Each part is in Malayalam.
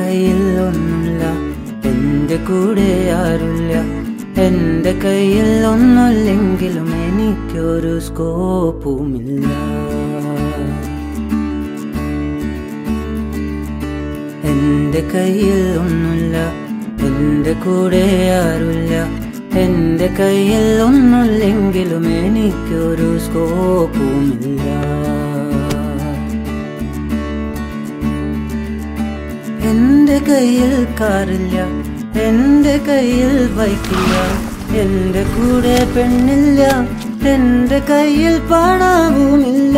കയ്യിൽ ഒന്നുമില്ല എന്റെ കൂടെ ആരുമില്ല എന്റെ കയ്യിൽ ഒന്നുമില്ലെങ്കിലും എനിക്കൊരു സ്കോപ്പുമില്ല എന്റെ കയ്യിൽ ഒന്നുമില്ല എന്റെ കൂടെ ആരുമില്ല എന്റെ കയ്യിൽ ഒന്നുമില്ലെങ്കിലും എനിക്കൊരു സ്കോപ്പുമില്ല എന്റെ കയ്യിൽ കാറില്ല എന്റെ കയ്യിൽ ബൈക്കില്ല എന്റെ കൂടെ പെണ്ണില്ല എന്റെ കയ്യിൽ പണവുമില്ല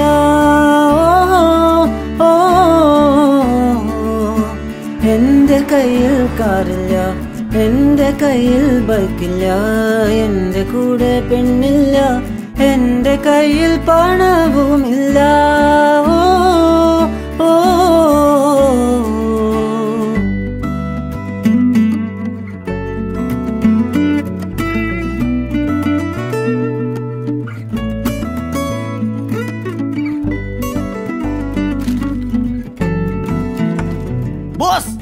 ഓ, ഓ, എന്റെ കയ്യിൽ കാറില്ല എന്റെ കയ്യിൽ ബൈക്കില്ല എന്റെ കൂടെ പെണ്ണില്ല എന്റെ കയ്യിൽ പണവുമില്ല ഓ, ഓ, ബോസ്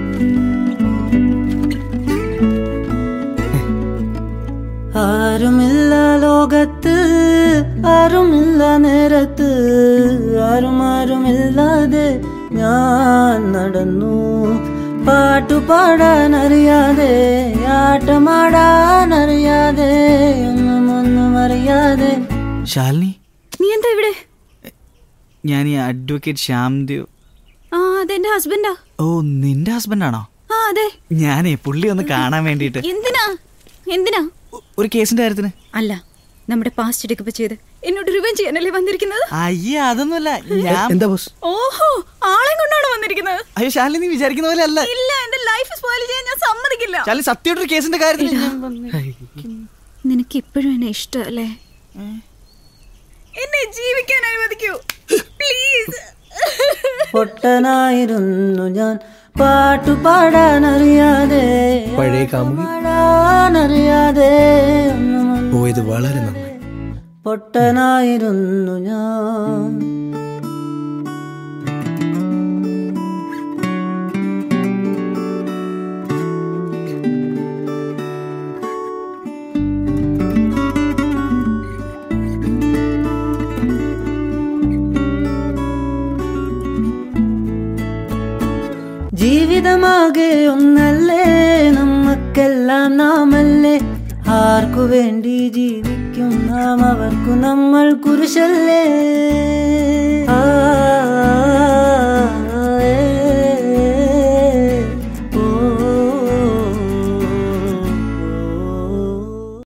ആരുമില്ല ലോകത്ത് ആരുമില്ല നേരത്ത് ആരും ആരുമില്ലാതെ ഞാൻ നടന്നു പാട്ടുപാടാൻ അറിയാതെ ആട്ടമാടാൻ അറിയാതെ ഒന്നും ഒന്നും അറിയാതെ ശാലിനി നീ എന്താ ഇവിടെ ഞാൻ ഈ അഡ്വക്കേറ്റ് ശ്യാംദേവ് ആ അതെന്റെ ഹസ്ബൻഡാ ഓ നിന്റെ ഹസ്ബൻഡാണോ ആ അതെ ഞാനേ പുള്ളി ഒന്ന് കാണാൻ വേണ്ടിയിട്ട് എന്തിനാ എന്തിനാ ഒ- ഒരു കേസിന്റെ കാര്യത്തിന് അല്ല നമ്മുടെ പാസ്റ്റ് എടുക്കപ്പ് ചെയ്ത് എന്നോട് റിവൻ ചെയ്യാനല്ലേ വന്നിരിക്കുന്നത് അയ്യേ അതൊന്നുമല്ല ഞാൻ എന്താ ബോസ് ഓഹോ ആളെ കൊണ്ടാണ് വന്നിരിക്കുന്നത് അയ്യോ ശാലിനി നീ വിചാരിക്കുന്ന പോലെ അല്ല ഇല്ല എന്റെ ലൈഫ് സ്പോയിൽ ചെയ്യാൻ ഞാൻ സമ്മതിക്കില്ല ശാലിനി സത്യമായിട്ടൊരു കേസിന്റെ കാര്യത്തിൽ ഇല്ല. ഞാൻ വന്നേ. നിനക്ക് ഇപ്പോഴും എന്നെ ഇഷ്ടമല്ലേ എന്നെ ജീവിക്കാൻ അനുവദിക്കൂ പ്ലീസ് പൊട്ടനായിരുന്നു ഞാൻ പാട്ടുപാടാൻ അറിയാതെ പഴയ കാമുകി പാടാൻ അറിയാതെ ഒന്നും ഒന്നും പോയത് വളരെ നന്നായി പൊട്ടനായിരുന്നു ഞാൻ ജീവിതമാകെ ഒന്നല്ലേ നമുക്കെല്ലാം നാമല്ലേ ആർക്കു വേണ്ടി ജീവിക്കും നാം അവർക്കു നമ്മൾ കുരിശല്ലേ